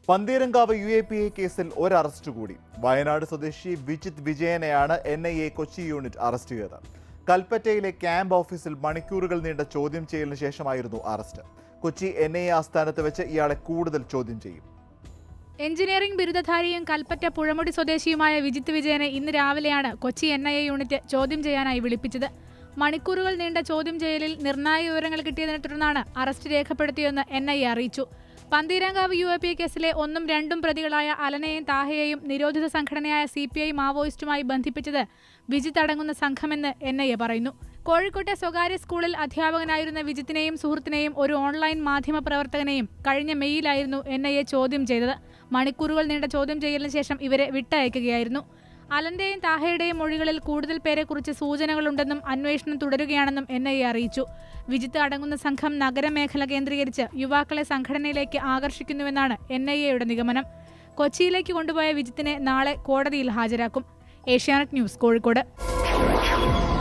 Pantheerankavu U A P A കേസിൽ ഒരു arrest കൂടി വയനാട് സ്വദേശി വിജിത് വിജയനെയാണ് N I A Kochi unit arrest ചെയ്തത് കൽപ്പറ്റയിലെ ക്യാമ്പ് ഓഫീസിൽ മണിക്കൂറുകൾ നീണ്ട ചോദ്യം ചെയ്യലിന് ശേഷമായിരുന്നു arrest Kochi N I A ആസ്ഥാനത്ത് വെച്ച് ഇയാളെ കൂടുതൽ ചോദ്യം ചെയ്യും എഞ്ചിനീയറിംഗ് ബിരുദധാരിയും കൽപ്പറ്റ പുഴമുടി സ്വദേശിയുമായ വിജിത്ത് വിജയനെ ഇന്ന് രാവിലെയാണ് Kochi N I A unit ചോദ്യം ചെയ്യാനായി വിളിപ്പിച്ചത് മണിക്കൂറുകൾ നീണ്ട ചോദ്യം ചെയ്യലിൽ നിർണായക വിവരങ്ങൾ കിട്ടിയതിനെ തുടർന്നാണ് അറസ്റ്റ് രേഖപ്പെടുത്തിയെന്ന് എൻ ഐ എ അറിയിച്ചു പന്തീരാങ്കാവ് യു എ പി കേസിലെ ഒന്നും രണ്ടും പ്രതികളായ അലനെയും താഹയെയും നിരോധിത സംഘടനയായ സി പി ഐ മാവോയിസ്റ്റുമായി ബന്ധിപ്പിച്ചത് വിജിത്ത് അടങ്ങുന്ന സംഘമെന്ന് എൻ ഐ എ പറയുന്നു കോഴിക്കോട്ടെ സ്വകാര്യ സ്കൂളിൽ അധ്യാപകനായിരുന്ന വിജിത്തിനെയും സുഹൃത്തിനെയും ഒരു ഓൺലൈൻ മാധ്യമ പ്രവർത്തകനെയും കഴിഞ്ഞ മെയ്യിലായിരുന്നു എൻ ഐ എ ചോദ്യം ചെയ്തത് മണിക്കൂറുകൾ നീണ്ട ചോദ്യം ചെയ്യലിന് ശേഷം ഇവരെ വിട്ടയക്കുകയായിരുന്നു അലന്റെയും താഹയുടെയും മൊഴികളിൽ കൂടുതൽ പേരെക്കുറിച്ച് സൂചനകളുണ്ടെന്നും അന്വേഷണം തുടരുകയാണെന്നും എൻ ഐ എ അറിയിച്ചു വിജിത്ത് അടങ്ങുന്ന സംഘം നഗരമേഖല കേന്ദ്രീകരിച്ച് യുവാക്കളെ സംഘടനയിലേക്ക് ആകർഷിക്കുന്നുവെന്നാണ് എൻ ഐ എയുടെ നിഗമനം കൊച്ചിയിലേക്ക് കൊണ്ടുപോയ വിജിത്തിനെ നാളെ കോടതിയിൽ ഹാജരാക്കും ഏഷ്യാനെറ്റ് ന്യൂസ് കോഴിക്കോട്